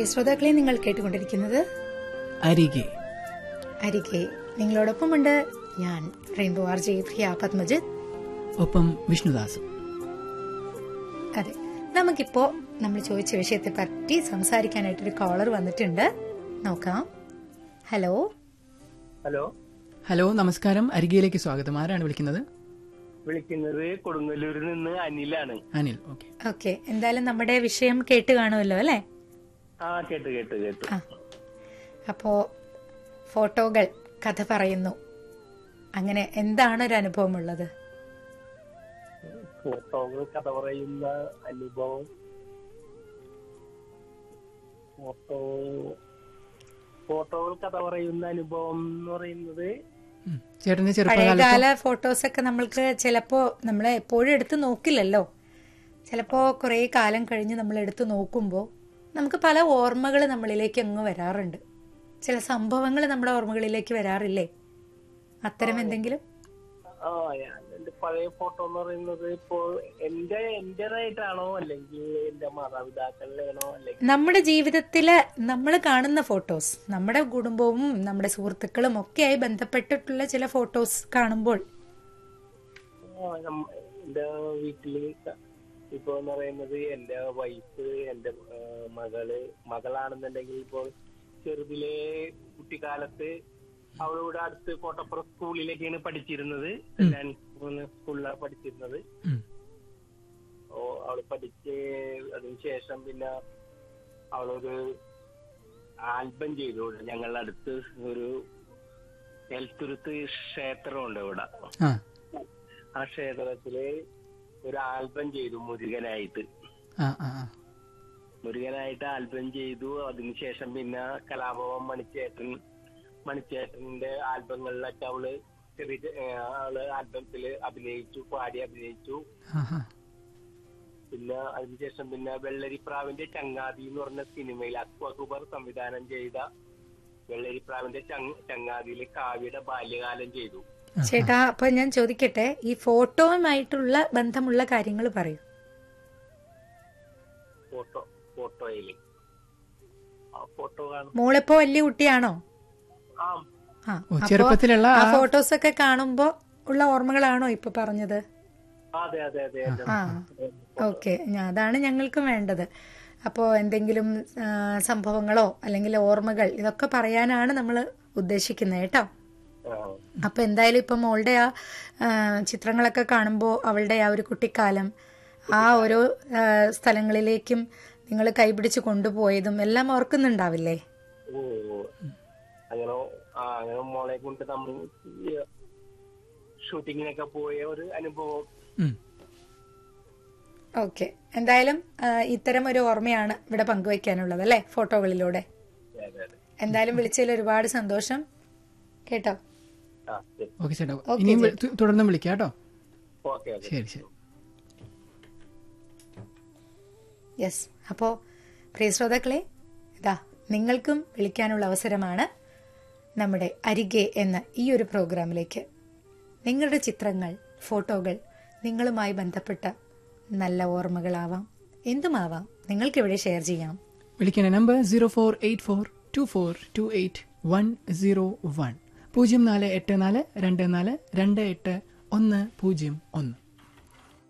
ശ്രോതാക്കളെ നിങ്ങൾ കേട്ടുകൊണ്ടിരിക്കുന്നത് അരികെ അരികെ നിങ്ങളോടൊപ്പമുണ്ട് ഞാൻ rainbow R J Priya Padmajith ഒപ്പം വിഷ്ണുദാസും അതെ നമുക്കിപ്പോ നമ്മൾ ചോദിച്ച വിഷയത്തെ പറ്റി സംസാരിക്കാനായിട്ടൊരു കോളർ വന്നിട്ടുണ്ട് നോക്കാം ഹലോ ഹലോ ഹലോ നമസ്കാരം അരികയിലേക്ക് സ്വാഗതം ആരാണ് വിളിക്കുന്നത് വിളിക്കുന്നത് കൊടുങ്ങല്ലൂരിൽ നിന്ന് അനിലാണ് അനിൽ ഓക്കെ ഓക്കെ എന്തായാലും നമ്മുടെ വിഷയം കേട്ട് കാണുമല്ലോ അല്ലെ ആ കേട്ടു കേട്ടു കേട്ടു ആ അപ്പോ ഫോട്ടോകൾ കഥ പറയുന്നു അങ്ങനെ എന്താണ് ഒരു അനുഭവം ഉള്ളത് ഫോട്ടോകൾ കഥ പറയുന്ന അനുഭവം ഫോട്ടോ ഫോട്ടോകൾ കഥ പറയുന്ന അനുഭവം എന്ന് പറയുന്നത് ഉം. ചേട്ടന്റെ ചെറുപ്പകാലത്ത് പഴയകാല ഫോട്ടോസൊക്കെ നമ്മൾക്ക് ചിലപ്പോ നമ്മൾ എപ്പോഴും എടുത്ത് നോക്കില്ലല്ലോ ചിലപ്പോ കുറെ കാലം കഴിഞ്ഞ് നമ്മൾ എടുത്ത് നോക്കുമ്പോൾ നമുക്ക് പല ഓർമ്മകൾ നമ്മളിലേക്ക് അങ്ങ് വരാറുണ്ട് ചില സംഭവങ്ങൾ നമ്മുടെ ഓർമ്മകളിലേക്ക് വരാറില്ലേ അത്തരം എന്തെങ്കിലും ആ ഞാൻ എന്റെ പഴയ ഫോട്ടോ എന്ന് പറയുന്നത് ഇപ്പോൾ എന്റെ എന്റേതായിട്ടാണോ അല്ലെങ്കിൽ എന്റെ മാതാപിതാക്കളുടെയാണോ അല്ലെങ്കിൽ നമ്മുടെ ജീവിതത്തില് നമ്മൾ കാണുന്ന ഫോട്ടോസ് നമ്മുടെ കുടുംബവും നമ്മുടെ സുഹൃത്തുക്കളും ഒക്കെയായി ബന്ധപ്പെട്ടിട്ടുള്ള ചില ഫോട്ടോസ് കാണുമ്പോൾ ആ, നമ്മ- എന്റെ വീട്ടില് ക- ഇപ്പൊ എന്ന് പറയുന്നത് എന്റെ വൈഫ് എന്റെ ആ, മകള് മകളാണെന്നുണ്ടെങ്കിൽ ഇപ്പോൾ ചെറുതിലെ കുട്ടിക്കാലത്ത് അവളിവിടെ അടുത്ത് കോട്ടപ്പുറം സ്കൂളിലേക്കാണ് പഠിച്ചിരുന്നത് ഞാൻ സ്കൂളിലാണ് പഠിച്ചിരുന്നത് ഉം. ഓ അവള് പഠിച്ച് അതിനുശേഷം പിന്നെ അവളൊരു ആൽബം ചെയ്തു ഇവിടെ ഞങ്ങളുടെ അടുത്ത് ഒരു നെൽത്തുരുത്ത് ക്ഷേത്രമുണ്ട് ഇവിടെ ആ ആ ക്ഷേത്രത്തില് ഒരു ആൽബം ചെയ്തു മുരുകനായിട്ട് ആ ആ ആ. മുരുകനായിട്ട് ആൽബം ചെയ്തു അതിനുശേഷം പിന്നെ കലാഭവൻ മണിച്ചേട്ടൻ മണിച്ചേട്ടന്റെ ആൽബങ്ങളിലൊക്കെ അവള് ചെറിയ ചെ- ഏ, അവള് ആൽബത്തില് അഭിനയിച്ചു പാടി അഭിനയിച്ചു ആ, ആ. പിന്നെ അതിനുശേഷം പിന്നെ വെള്ളരിപ്രാവിന്റെ ചങ്ങാതി എന്ന് പറഞ്ഞ സിനിമയിൽ അക്വകുബർ സംവിധാനം ചെയ്ത വെള്ളരിപ്രാവിന്റെ ചങ്- ചങ്ങാതിയില് കാവ്യയുടെ ബാല്യകാലം ചെയ്തു ചേട്ടാ അപ്പൊ ഞാൻ ചോദിക്കട്ടെ ഈ ഫോട്ടോയുമായിട്ടുള്ള ബന്ധമുള്ള കാര്യങ്ങൾ പറയൂ ഫോട്ടോ ഫോട്ടോയില് ആ ഫോട്ടോ കാണും മോളിപ്പോ വലിയ കുട്ടിയാണോ ആ ആ ഓ, അപ്പോ ചെറുപ്പത്തിലുള്ള ആ ആ- ഫോട്ടോസ് ഒക്കെ കാണുമ്പോ ഉള്ള ഓർമ്മകളാണോ ഇപ്പൊ പറഞ്ഞത് അതെ അതെ അതെ അതെ ആ ഓക്കെ അതാണ് ഞങ്ങൾക്കും വേണ്ടത് അപ്പോൾ എന്തെങ്കിലും ആ, സംഭവങ്ങളോ അല്ലെങ്കിൽ ഓർമ്മകൾ ഇതൊക്കെ പറയാനാണ് നമ്മൾ ഉദ്ദേശിക്കുന്നത് കേട്ടോ ആ. അപ്പൊ എന്തായാലും ഇപ്പൊ മോളുടെ ആ ആ, ചിത്രങ്ങളൊക്കെ കാണുമ്പോൾ അവളുടെ ആ ഒരു കുട്ടിക്കാലം ആ ഓരോ ആ, സ്ഥലങ്ങളിലേക്കും നിങ്ങൾ കൈപിടിച്ച് കൊണ്ടുപോയതും എല്ലാം ഓർക്കുന്നുണ്ടാവില്ലേ ഓ അങ്ങനെ ആ അങ്ങനെ മോളെ കൊണ്ട് നമ്മൾ ഷൂട്ടിങ്ങിനൊക്കെ പോയ ഒരു അനുഭവം ഉം. ഓക്കെ എന്തായാലും ആ, ഇത്തരം ഒരു ഓർമ്മയാണ് ഇവിടെ പങ്കുവയ്ക്കാനുള്ളത് അല്ലേ ഫോട്ടോകളിലൂടെ അതെ അതെ എന്തായാലും വിളിച്ചതിൽ ഒരുപാട് സന്തോഷം കേട്ടോ ആ ശരി ഓക്കെ ചേട്ടാ ഓക്കെ, ഇനിയും വി- തു- തുടർന്നും വിളിക്കാം കേട്ടോ ഓക്കെ ഓക്കെ ശരി ശരി യെസ് അപ്പോൾ പ്രിയ ശ്രോതാക്കളെ ഇതാ നിങ്ങൾക്കും വിളിക്കാനുള്ള അവസരമാണ് നമ്മുടെ അരികെ എന്ന ഈ ഒരു പ്രോഗ്രാമിലേക്ക് നിങ്ങളുടെ ചിത്രങ്ങൾ ഫോട്ടോകൾ നിങ്ങളുമായി ബന്ധപ്പെട്ട നല്ല ഓർമ്മകളാവാം എന്തുമാവാം നിങ്ങൾക്കിവിടെ ഷെയർ ചെയ്യാം വിളിക്കേണ്ട number zero four eight four two four two eight one zero one പൂജ്യം നാല് എട്ട് നാല് രണ്ട് നാല് രണ്ട് എട്ട് ഒന്ന് പൂജ്യം ഒന്ന്